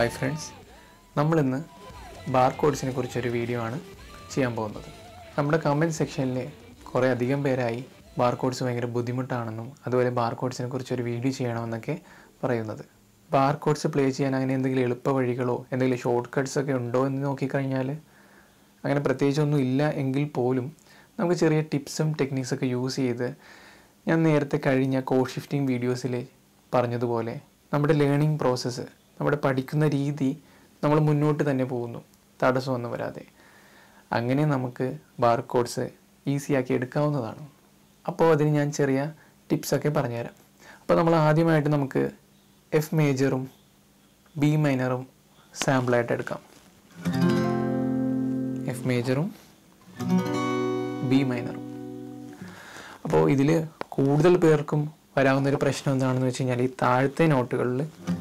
hi friends നമ്മളിന്ന് bar കോഡ്സിനെ കുറിച്ചൊരു വീഡിയോ ആണ് ചെയ്യാൻ പോകുന്നത് നമ്മുടെ കമൻറ്റ് സെക്ഷനിൽ കുറേ അധികം പേരായി ബാർ കോഡ്സ് ഭയങ്കര ബുദ്ധിമുട്ടാണെന്നും അതുപോലെ ബാർ കോഡ്സിനെ കുറിച്ചൊരു വീഡിയോ ചെയ്യണമെന്നൊക്കെ പറയുന്നത് ബാർ കോഡ്സ് പ്ലേ ചെയ്യാൻ അങ്ങനെ എന്തെങ്കിലും എളുപ്പ വഴികളോ എന്തെങ്കിലും ഷോർട്ട് കട്ട്സ് ഒക്കെ ഉണ്ടോ എന്ന് നോക്കിക്കഴിഞ്ഞാൽ അങ്ങനെ പ്രത്യേകിച്ചൊന്നും ഇല്ല എങ്കിൽ പോലും നമുക്ക് ചെറിയ ടിപ്സും ടെക്നിക്സൊക്കെ യൂസ് ചെയ്ത് ഞാൻ നേരത്തെ കഴിഞ്ഞ കോഡ് ഷിഫ്റ്റിംഗ് വീഡിയോസിൽ പറഞ്ഞതുപോലെ നമ്മുടെ ലേണിംഗ് പ്രോസസ്സ് നമ്മുടെ പഠിക്കുന്ന രീതി നമ്മൾ മുന്നോട്ട് തന്നെ പോകുന്നു തടസ്സമൊന്നും വരാതെ അങ്ങനെ നമുക്ക് ബാർ കോഡ്സ് ഈസിയാക്കി എടുക്കാവുന്നതാണ് അപ്പോൾ അതിന് ഞാൻ ചെറിയ ടിപ്സൊക്കെ പറഞ്ഞുതരാം അപ്പോൾ നമ്മൾ ആദ്യമായിട്ട് നമുക്ക് എഫ് മേജറും ബി മൈനറും സാമ്പിളായിട്ട് എടുക്കാം എഫ് മേജറും ബി മൈനറും അപ്പോൾ ഇതിൽ കൂടുതൽ പേർക്കും വരാവുന്ന ഒരു പ്രശ്നം എന്താണെന്ന് വെച്ച് കഴിഞ്ഞാൽ ഈ താഴത്തെ നോട്ടുകളിൽ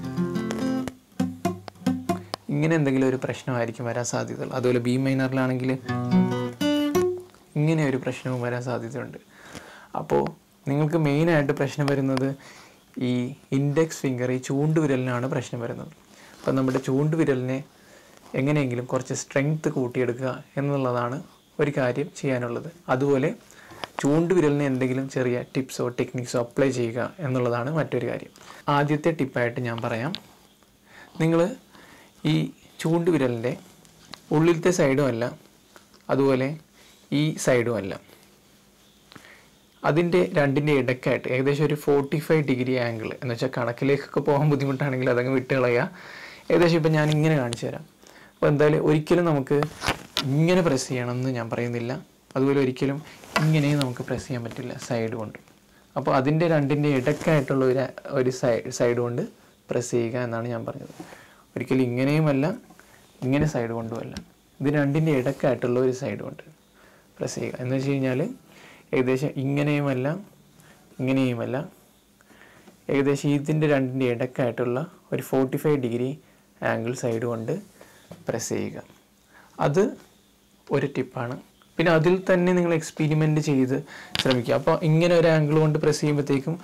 ഇങ്ങനെ എന്തെങ്കിലും ഒരു പ്രശ്നമായിരിക്കും വരാൻ സാധ്യതകൾ അതുപോലെ ബി മൈനറിലാണെങ്കിൽ ഇങ്ങനെ ഒരു പ്രശ്നവും വരാൻ സാധ്യതയുണ്ട് അപ്പോൾ നിങ്ങൾക്ക് മെയിനായിട്ട് പ്രശ്നം വരുന്നത് ഈ ഇൻഡെക്സ് ഫിംഗർ ഈ ചൂണ്ടുവിരലിനാണ് പ്രശ്നം വരുന്നത് അപ്പോൾ നമ്മുടെ ചൂണ്ടുവിരലിനെ എങ്ങനെയെങ്കിലും കുറച്ച് സ്ട്രെങ്ത് കൂട്ടിയെടുക്കുക എന്നുള്ളതാണ് ഒരു കാര്യം ചെയ്യാനുള്ളത് അതുപോലെ ചൂണ്ടുവിരലിന് എന്തെങ്കിലും ചെറിയ ടിപ്സോ ടെക്നിക്സോ അപ്ലൈ ചെയ്യുക എന്നുള്ളതാണ് മറ്റൊരു കാര്യം ആദ്യത്തെ ടിപ്പായിട്ട് ഞാൻ പറയാം നിങ്ങൾ ഈ ചൂണ്ടുവിരലിൻ്റെ ഉള്ളിലത്തെ സൈഡും അല്ല അതുപോലെ ഈ സൈഡും അല്ല അതിൻ്റെ രണ്ടിൻ്റെ ഇടയ്ക്കായിട്ട് ഏകദേശം ഒരു ഫോർട്ടി ഫൈവ് ഡിഗ്രി ആംഗിൾ എന്ന് വെച്ചാൽ കണക്കിലേക്കൊക്കെ പോകാൻ ബുദ്ധിമുട്ടാണെങ്കിൽ അതങ്ങ് വിട്ട് കളയുക ഏകദേശം ഇപ്പം ഞാൻ ഇങ്ങനെ കാണിച്ചു തരാം അപ്പോൾ എന്തായാലും ഒരിക്കലും നമുക്ക് ഇങ്ങനെ പ്രസ് ചെയ്യണമെന്ന് ഞാൻ പറയുന്നില്ല അതുപോലെ ഒരിക്കലും ഇങ്ങനെയും നമുക്ക് പ്രസ് ചെയ്യാൻ പറ്റില്ല സൈഡ് കൊണ്ട് അപ്പോൾ അതിൻ്റെ രണ്ടിൻ്റെ ഇടയ്ക്കായിട്ടുള്ള ഒരു ഒരു സൈഡ് സൈഡ് കൊണ്ട് പ്രസ് ചെയ്യുക എന്നാണ് ഞാൻ പറഞ്ഞത് ഒരിക്കലും ഇങ്ങനെയുമല്ല ഇങ്ങനെ സൈഡ് കൊണ്ടുമല്ല ഇത് രണ്ടിൻ്റെ ഇടയ്ക്കായിട്ടുള്ള ഒരു സൈഡ് കൊണ്ട് പ്രസ് ചെയ്യുക എന്ന് വെച്ച് കഴിഞ്ഞാൽ ഏകദേശം ഇങ്ങനെയുമല്ല ഇങ്ങനെയുമല്ല ഏകദേശം ഇതിൻ്റെ രണ്ടിൻ്റെ ഇടയ്ക്കായിട്ടുള്ള ഒരു forty five degree angle side കൊണ്ട് പ്രസ് ചെയ്യുക അത് ഒരു ടിപ്പാണ് പിന്നെ അതിൽ തന്നെ നിങ്ങൾ എക്സ്പെരിമെൻ്റ് ചെയ്ത് ശ്രമിക്കുക അപ്പോൾ ഇങ്ങനെ ഒരു ആംഗിൾ കൊണ്ട് പ്രസ് ചെയ്യുമ്പോഴത്തേക്കും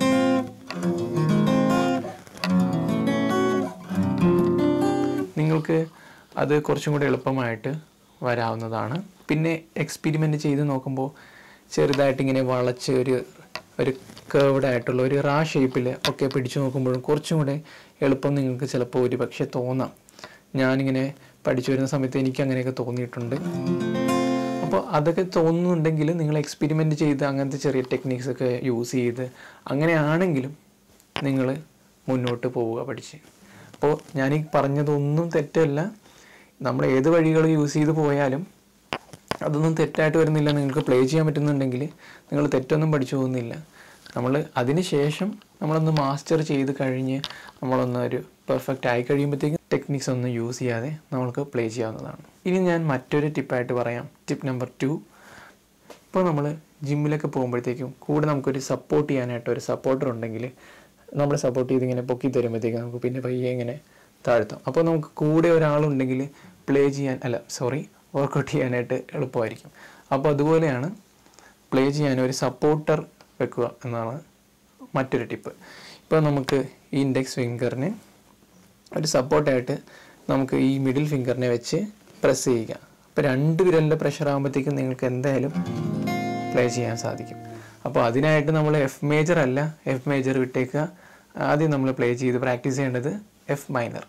നിങ്ങൾക്ക് അത് കുറച്ചും കൂടി എളുപ്പമായിട്ട് വരാവുന്നതാണ് പിന്നെ എക്സ്പെരിമെൻ്റ് ചെയ്ത് നോക്കുമ്പോൾ ചെറുതായിട്ട് ഇങ്ങനെ വളച്ച് ഒരു ഒരു കേർവ്ഡ് ആയിട്ടുള്ള ഒരു റാ ഷേപ്പിൽ ഒക്കെ പിടിച്ചു നോക്കുമ്പോഴും കുറച്ചും കൂടെ എളുപ്പം നിങ്ങൾക്ക് ചിലപ്പോൾ ഒരു പക്ഷേ തോന്നാം ഞാനിങ്ങനെ പഠിച്ചു വരുന്ന സമയത്ത് എനിക്ക് അങ്ങനെയൊക്കെ തോന്നിയിട്ടുണ്ട് അപ്പോൾ അതൊക്കെ തോന്നുന്നുണ്ടെങ്കിൽ നിങ്ങൾ എക്സ്പെരിമെൻ്റ് ചെയ്ത് അങ്ങനത്തെ ചെറിയ ടെക്നിക്സ് ഒക്കെ യൂസ് ചെയ്ത് അങ്ങനെയാണെങ്കിലും നിങ്ങൾ മുന്നോട്ട് പോവുക പഠിച്ച് അപ്പോൾ ഞാൻ ഈ പറഞ്ഞതൊന്നും തെറ്റല്ല നമ്മൾ ഏത് വഴികൾ യൂസ് ചെയ്ത് പോയാലും അതൊന്നും തെറ്റായിട്ട് വരുന്നില്ല നിങ്ങൾക്ക് പ്ലേ ചെയ്യാൻ പറ്റുന്നുണ്ടെങ്കിൽ നിങ്ങൾ തെറ്റൊന്നും പഠിച്ചു പോകുന്നില്ല നമ്മൾ അതിന് ശേഷം നമ്മളൊന്ന് മാസ്റ്റർ ചെയ്ത് കഴിഞ്ഞ് നമ്മളൊന്ന് ഒരു പെർഫെക്റ്റ് ആയി കഴിയുമ്പോഴത്തേക്കും ടെക്നിക്സ് ഒന്നും യൂസ് ചെയ്യാതെ നമുക്ക് പ്ലേ ചെയ്യാവുന്നതാണ് ഇനി ഞാൻ മറ്റൊരു ടിപ്പായിട്ട് പറയാം ടിപ്പ് നമ്പർ ടു ഇപ്പോൾ നമ്മൾ ജിമ്മിലൊക്കെ പോകുമ്പോഴത്തേക്കും കൂടെ നമുക്കൊരു സപ്പോർട്ട് ചെയ്യാനായിട്ട് ഒരു സപ്പോർട്ടർ ഉണ്ടെങ്കിൽ നമ്മൾ സപ്പോർട്ട് ചെയ്ത് ഇങ്ങനെ പൊക്കി തരുമ്പോഴത്തേക്കും നമുക്ക് പിന്നെ പയ്യെ ഇങ്ങനെ താഴ്ത്താം അപ്പോൾ നമുക്ക് കൂടെ ഒരാളുണ്ടെങ്കിൽ പ്ലേ ചെയ്യാൻ അല്ല സോറി വർക്കൗട്ട് ചെയ്യാനായിട്ട് എളുപ്പമായിരിക്കും അപ്പോൾ അതുപോലെയാണ് പ്ലേ ചെയ്യാൻ ഒരു സപ്പോർട്ടർ വെക്കുക എന്നാണ് മറ്റൊരു ടിപ്പ് ഇപ്പോൾ നമുക്ക് ഈ ഇൻഡെക്സ് ഫിംഗറിന് ഒരു സപ്പോർട്ടായിട്ട് നമുക്ക് ഈ മിഡിൽ ഫിംഗറിനെ വെച്ച് പ്രസ് ചെയ്യുക അപ്പോൾ രണ്ട് വിരലിൻ്റെ പ്രഷർ ആകുമ്പോഴത്തേക്കും നിങ്ങൾക്ക് എന്തായാലും പ്ലേ ചെയ്യാൻ സാധിക്കും അപ്പോൾ അതിനായിട്ട് നമ്മൾ എഫ് മേജർ അല്ല എഫ് മേജർ വിട്ടേക്കുക ആദ്യം നമ്മൾ പ്ലേ ചെയ്ത് പ്രാക്ടീസ് ചെയ്യേണ്ടത് എഫ് മൈനർ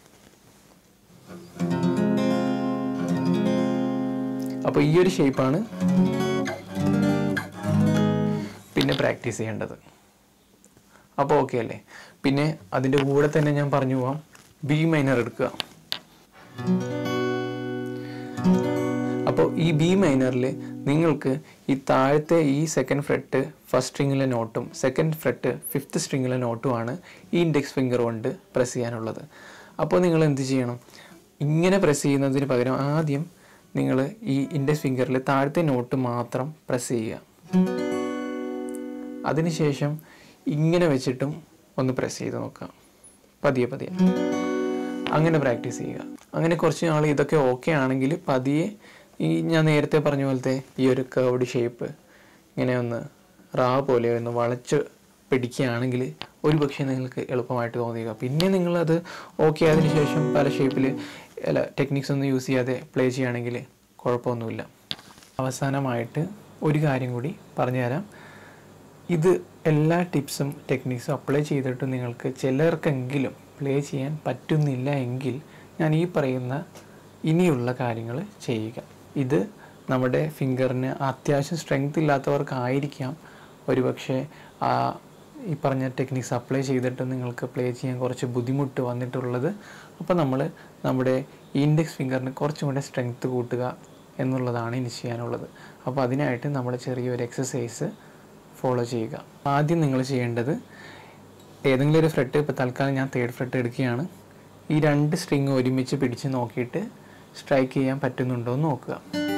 അപ്പോൾ ഈ ഒരു ഷേപ്പാണ് പിന്നെ പ്രാക്ടീസ് ചെയ്യേണ്ടത് അപ്പോൾ ഓക്കെ അല്ലേ പിന്നെ അതിൻ്റെ കൂടെ തന്നെ ഞാൻ പറഞ്ഞു പോവാം ബി മൈനർ എടുക്കുക അപ്പോൾ ഈ ബി മൈനറിൽ നിങ്ങൾക്ക് ഈ താഴത്തെ ഈ സെക്കൻഡ് ഫ്രെട്ട് ഫസ്റ്റ് സ്ട്രിങ്ങിലെ നോട്ടും സെക്കൻഡ് ഫ്രെട്ട് ഫിഫ്ത്ത് സ്ട്രിങ്ങിലെ നോട്ടുമാണ് ഈ ഇൻഡെക്സ് ഫിംഗർ കൊണ്ട് പ്രസ് ചെയ്യാനുള്ളത് അപ്പോൾ നിങ്ങൾ എന്ത് ചെയ്യണം ഇങ്ങനെ പ്രസ് ചെയ്യുന്നതിന് പകരം ആദ്യം നിങ്ങൾ ഈ ഇൻഡെക്സ് ഫിംഗറിൽ താഴത്തെ നോട്ട് മാത്രം പ്രസ് ചെയ്യുക അതിനുശേഷം ഇങ്ങനെ വെച്ചിട്ടും ഒന്ന് പ്രസ് ചെയ്ത് നോക്കാം പതിയെ പതിയെ അങ്ങനെ പ്രാക്ടീസ് ചെയ്യുക അങ്ങനെ കുറച്ച് നാൾ ഇതൊക്കെ ഓക്കെ ആണെങ്കിൽ പതിയെ ഈ ഞാൻ നേരത്തെ പറഞ്ഞ പോലത്തെ ഈ ഒരു കർവ്ഡ് ഷേപ്പ് ഇങ്ങനെ ഒന്ന് റാ പോലെ ഒന്ന് വളച്ച് പിടിക്കുകയാണെങ്കിൽ ഒരു പക്ഷേ നിങ്ങൾക്ക് എളുപ്പമായിട്ട് തോന്നിയേക്കാം പിന്നെ നിങ്ങളത് ഓക്കെ ആയതിനു ശേഷം പല ഷേപ്പിൽ അല്ല ടെക്നിക്സ് ഒന്നും യൂസ് ചെയ്യാതെ പ്ലേ ചെയ്യുകയാണെങ്കിൽ കുഴപ്പമൊന്നുമില്ല അവസാനമായിട്ട് ഒരു കാര്യം കൂടി പറഞ്ഞുതരാം ഇത് എല്ലാ ടിപ്സും ടെക്നിക്സും അപ്ലൈ ചെയ്തിട്ട് നിങ്ങൾക്ക് ചിലർക്കെങ്കിലും പ്ലേ ചെയ്യാൻ പറ്റുന്നില്ല എങ്കിൽ ഞാൻ ഈ പറയുന്ന ഇനിയുള്ള കാര്യങ്ങൾ ചെയ്യുക ഇത് നമ്മുടെ ഫിംഗറിന് അത്യാവശ്യം സ്ട്രെങ്ത് ഇല്ലാത്തവർക്കായിരിക്കാം ഒരുപക്ഷെ ആ ഈ പറഞ്ഞ ടെക്നിക്സ് അപ്ലൈ ചെയ്തിട്ട് നിങ്ങൾക്ക് പ്ലേ ചെയ്യാൻ കുറച്ച് ബുദ്ധിമുട്ട് വന്നിട്ടുള്ളത് അപ്പോൾ നമ്മൾ നമ്മുടെ ഇൻഡെക്സ് ഫിംഗറിന് കുറച്ചും കൂടെ സ്ട്രെങ്ത് കൂട്ടുക എന്നുള്ളതാണ് ഇനി ചെയ്യാനുള്ളത് അപ്പോൾ അതിനായിട്ട് നമ്മൾ ചെറിയൊരു എക്സസൈസ് ഫോളോ ചെയ്യുക ആദ്യം നിങ്ങൾ ചെയ്യേണ്ടത് ഏതെങ്കിലും ഒരു ഫ്രെട്ട് ഇപ്പോൾ തൽക്കാലം ഞാൻ തേർഡ് ഫ്രെട്ട് എടുക്കുകയാണ് ഈ രണ്ട് സ്ട്രിങ് ഒരുമിച്ച് പിടിച്ച് നോക്കിയിട്ട് സ്ട്രൈക്ക് ചെയ്യാൻ പറ്റുന്നുണ്ടോ എന്ന് നോക്കുക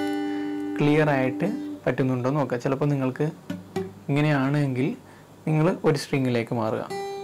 ക്ലിയർ ആയിട്ട് പറ്റുന്നുണ്ടോ എന്ന് നോക്കുക ചിലപ്പോൾ നിങ്ങൾക്ക് ഇങ്ങനെയാണെങ്കിൽ നിങ്ങൾ ഒരു സ്ട്രിങ്ങിലേക്ക് മാറുക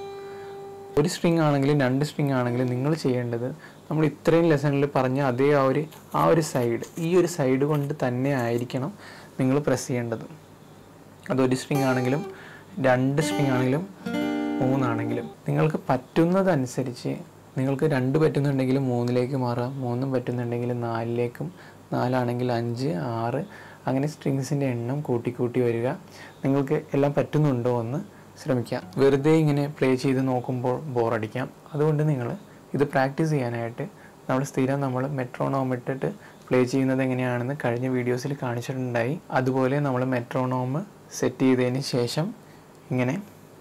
ഒരു സ്ട്രിങ് ആണെങ്കിലും രണ്ട് സ്ട്രിങ് ആണെങ്കിലും നിങ്ങൾ ചെയ്യേണ്ടത് നമ്മൾ ഇത്രയും ലെസണിൽ പറഞ്ഞ അതേ ആ ഒരു ആ ഒരു സൈഡ് ഈ ഒരു സൈഡ് കൊണ്ട് തന്നെ ആയിരിക്കണം നിങ്ങൾ പ്രസ് ചെയ്യേണ്ടത് അതൊരു സ്ട്രിങ് ആണെങ്കിലും രണ്ട് സ്ട്രിങ് ആണെങ്കിലും മൂന്നാണെങ്കിലും നിങ്ങൾക്ക് പറ്റുന്നതനുസരിച്ച് നിങ്ങൾക്ക് രണ്ട് പറ്റുന്നുണ്ടെങ്കിൽ മൂന്നിലേക്ക് മാറാം മൂന്നും പറ്റുന്നുണ്ടെങ്കിൽ നാലിലേക്കും നാലാണെങ്കിൽ അഞ്ച് ആറ് അങ്ങനെ സ്ട്രിങ്സിൻ്റെ എണ്ണം കൂട്ടി കൂട്ടി വരിക നിങ്ങൾക്ക് എല്ലാം പറ്റുന്നുണ്ടോ എന്ന് ശ്രമിക്കാം വെറുതെ ഇങ്ങനെ പ്ലേ ചെയ്ത് നോക്കുമ്പോൾ ബോറടിക്കാം അതുകൊണ്ട് നിങ്ങൾ ഇത് പ്രാക്ടീസ് ചെയ്യാനായിട്ട് നമ്മൾ സ്ഥിരം നമ്മൾ മെട്രോണോം ഇട്ടിട്ട് പ്ലേ ചെയ്യുന്നത് എങ്ങനെയാണെന്ന് കഴിഞ്ഞ വീഡിയോസിൽ കാണിച്ചിട്ടുണ്ടായി അതുപോലെ നമ്മൾ മെട്രോണോം സെറ്റ് ചെയ്തതിന് ശേഷം ഇങ്ങനെ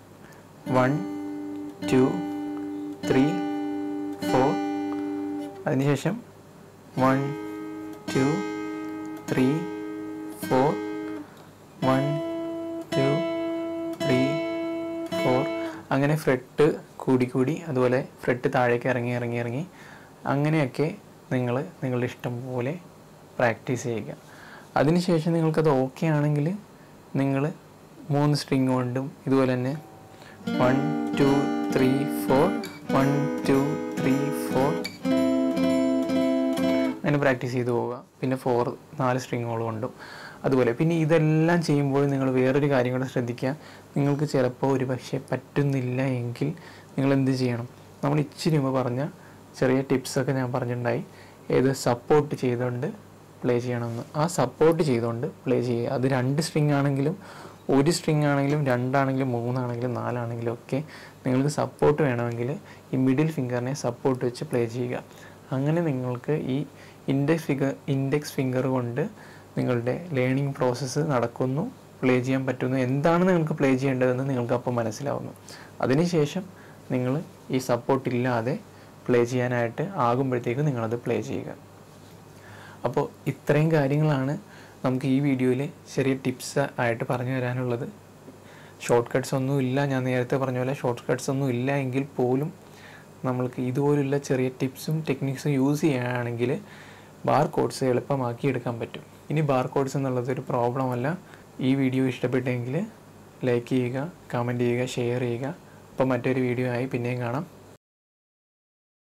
വൺ ടു ത്രീ ഫോർ അതിനുശേഷം one two three four one two three four അങ്ങനെ ഫ്രെട്ട് കൂടി കൂടി അതുപോലെ ഫ്രെട്ട് താഴേക്ക് ഇറങ്ങി ഇറങ്ങി ഇറങ്ങി അങ്ങനെയൊക്കെ നിങ്ങൾ നിങ്ങളുടെ ഇഷ്ടം പോലെ പ്രാക്ടീസ് ചെയ്യുക അതിനുശേഷം നിങ്ങൾക്കത് ഓക്കെ ആണെങ്കിൽ നിങ്ങൾ മൂന്ന് സ്ട്രിങ് കൊണ്ടും ഇതുപോലെ തന്നെ one two three four one two three four അങ്ങനെ പ്രാക്ടീസ് ചെയ്തു പോവുക പിന്നെ ഫോർ നാല് സ്ട്രിങ്ങുകൾ കൊണ്ടും അതുപോലെ പിന്നെ ഇതെല്ലാം ചെയ്യുമ്പോൾ നിങ്ങൾ വേറൊരു കാര്യം കൂടെ ശ്രദ്ധിക്കുക നിങ്ങൾക്ക് ചിലപ്പോൾ ഒരു പക്ഷേ പറ്റുന്നില്ല എങ്കിൽ നിങ്ങൾ എന്ത് ചെയ്യണം നമ്മൾ ഇച്ചിരി മുമ്പ് പറഞ്ഞ ചെറിയ ടിപ്സൊക്കെ ഞാൻ പറഞ്ഞിട്ടുണ്ടായി ഏത് സപ്പോർട്ട് ചെയ്തുകൊണ്ട് പ്ലേ ചെയ്യണമെന്ന് ആ സപ്പോർട്ട് ചെയ്തുകൊണ്ട് പ്ലേ ചെയ്യുക അത് രണ്ട് സ്ട്രിങ് ആണെങ്കിലും ഒരു സ്ട്രിങ് ആണെങ്കിലും രണ്ടാണെങ്കിലും മൂന്നാണെങ്കിലും നാലാണെങ്കിലും ഒക്കെ നിങ്ങൾക്ക് സപ്പോർട്ട് വേണമെങ്കിൽ ഈ മിഡിൽ ഫിംഗറിനെ സപ്പോർട്ട് വെച്ച് പ്ലേ ചെയ്യുക അങ്ങനെ നിങ്ങൾക്ക് ഈ ഇൻഡെക്സ് ഫിഗർ ഇൻഡെക്സ് ഫിംഗർ കൊണ്ട് നിങ്ങളുടെ ലേണിംഗ് പ്രോസസ്സ് നടക്കുന്നു പ്ലേ ചെയ്യാൻ പറ്റുന്നു എന്താണ് നിങ്ങൾക്ക് പ്ലേ ചെയ്യേണ്ടതെന്ന് നിങ്ങൾക്ക് അപ്പോൾ മനസ്സിലാവുന്നു അതിനുശേഷം നിങ്ങൾ ഈ സപ്പോർട്ട് ഇല്ലാതെ പ്ലേ ചെയ്യാനായിട്ട് ആകുമ്പോഴത്തേക്കും നിങ്ങളത് പ്ലേ ചെയ്യുക അപ്പോൾ ഇത്രയും കാര്യങ്ങളാണ് നമുക്ക് ഈ വീഡിയോയിൽ ചെറിയ ടിപ്സ് ആയിട്ട് പറഞ്ഞു തരാനുള്ളത് ഷോർട്ട് കട്ട്സ് ഒന്നും ഇല്ല ഞാൻ നേരത്തെ പറഞ്ഞ പോലെ ഷോർട്ട് കട്ട്സ് ഒന്നും ഇല്ല എങ്കിൽ പോലും നമ്മൾക്ക് ഇതുപോലുള്ള ചെറിയ ടിപ്സും ടെക്നിക്സും യൂസ് ചെയ്യുകയാണെങ്കിൽ ബാർ കോഡ്സ് എളുപ്പമാക്കി എടുക്കാൻ പറ്റും ഇനി ബാർ കോഡ്സ് എന്നുള്ളത് ഒരു പ്രോബ്ലം അല്ല ഈ വീഡിയോ ഇഷ്ടപ്പെട്ടെങ്കിൽ ലൈക്ക് ചെയ്യുക കമൻറ്റ് ചെയ്യുക ഷെയർ ചെയ്യുക അപ്പോൾ മറ്റൊരു വീഡിയോ ആയി പിന്നെയും കാണാം